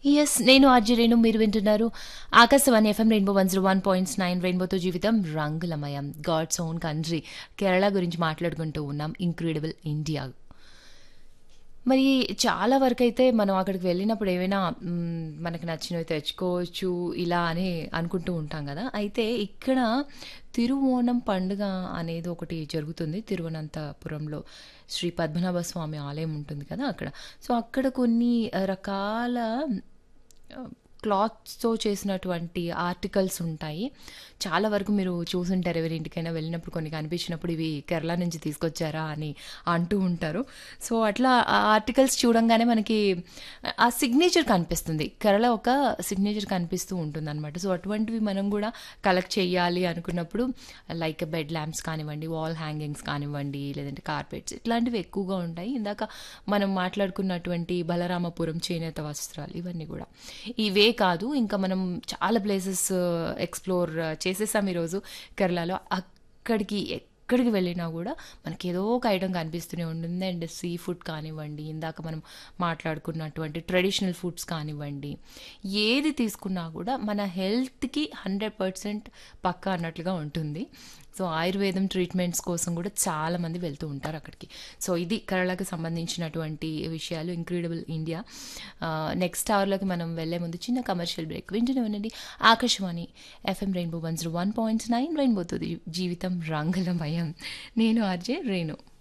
yes నేను RG Renu మీరు వింటున్నారు Akashvani FM Rainbow one zero one points nine రెయిన్బోతో జీవితం రంగులమయం గాడ్స్ ఓన్ కంట్రీ కేరళ గురించి మాట్లాడుకుంటూ ఉన్నాం ఇంక్రెడిబుల్ ఇండియా మరి చాలా వరకు అయితే మనం అక్కడికి వెళ్ళినప్పుడు ఏమైనా మ్, మనకు నచ్చినవి తెచ్చుకోవచ్చు ఇలా అని అనుకుంటూ ఉంటాం కదా అయితే ఇక్కడ తిరువోణం పండుగ అనేది ఒకటి జరుగుతుంది తిరువనంతపురంలో శ్రీ పద్మనాభ స్వామి ఆలయం ఉంటుంది కదా అక్కడ సో అక్కడ కొన్ని రకాల క్లాత్స్తో చేసినటువంటి ఆర్టికల్స్ ఉంటాయి చాలా వరకు మీరు చూసుంటారు ఎవరి ఇంటికైనా వెళ్ళినప్పుడు కొన్ని కనిపించినప్పుడు ఇవి కేరళ నుంచి తీసుకొచ్చారా అని అంటూ ఉంటారు సో అట్లా ఆ ఆర్టికల్స్ చూడంగానే మనకి ఆ సిగ్నేచర్ కనిపిస్తుంది కేరళ ఒక సిగ్నేచర్ కనిపిస్తూ ఉంటుంది అనమాట సో అటువంటివి మనం కూడా కలెక్ట్ చేయాలి అనుకున్నప్పుడు లైక్ బెడ్ ల్యాంప్స్ కానివ్వండి వాల్ హ్యాంగింగ్స్ కానివ్వండి లేదంటే కార్పెట్స్ ఇట్లాంటివి ఎక్కువగా ఉంటాయి ఇందాక మనం మాట్లాడుకున్నటువంటి బలరామపురం చేనేత వస్త్రాలు ఇవన్నీ కూడా ఇవే కాదు ఇంకా మనం చాలా ప్లేసెస్ ఎక్స్ప్లోర్ చేసేసాం ఈరోజు కేరళలో అక్కడికి ఎక్కడికి వెళ్ళినా కూడా మనకి ఏదో ఒక ఐటమ్ కనిపిస్తూనే ఉంటుంది అండ్ సీ ఫుడ్ కానివ్వండి ఇందాక మనం మాట్లాడుకున్నటువంటి ట్రెడిషనల్ ఫుడ్స్ కానివ్వండి ఏది తీసుకున్నా కూడా మన హెల్త్కి హండ్రెడ్ పర్సెంట్ పక్కా అన్నట్లుగా ఉంటుంది సో ఆయుర్వేదం ట్రీట్మెంట్స్ కోసం కూడా చాలా మంది వెళ్తూ ఉంటారు అక్కడికి సో ఇది కేరళకి సంబంధించినటువంటి విషయాలు ఇంక్రెడిబుల్ ఇండియా నెక్స్ట్ అవర్లోకి మనం వెళ్ళే ముందు చిన్న కమర్షియల్ బ్రేక్ వింటూనే ఉండండి Akashvani FM Rainbow one zero one point nine రెయిన్బోతో జీవితం రంగులమయం నేను ఆర్జే రేణు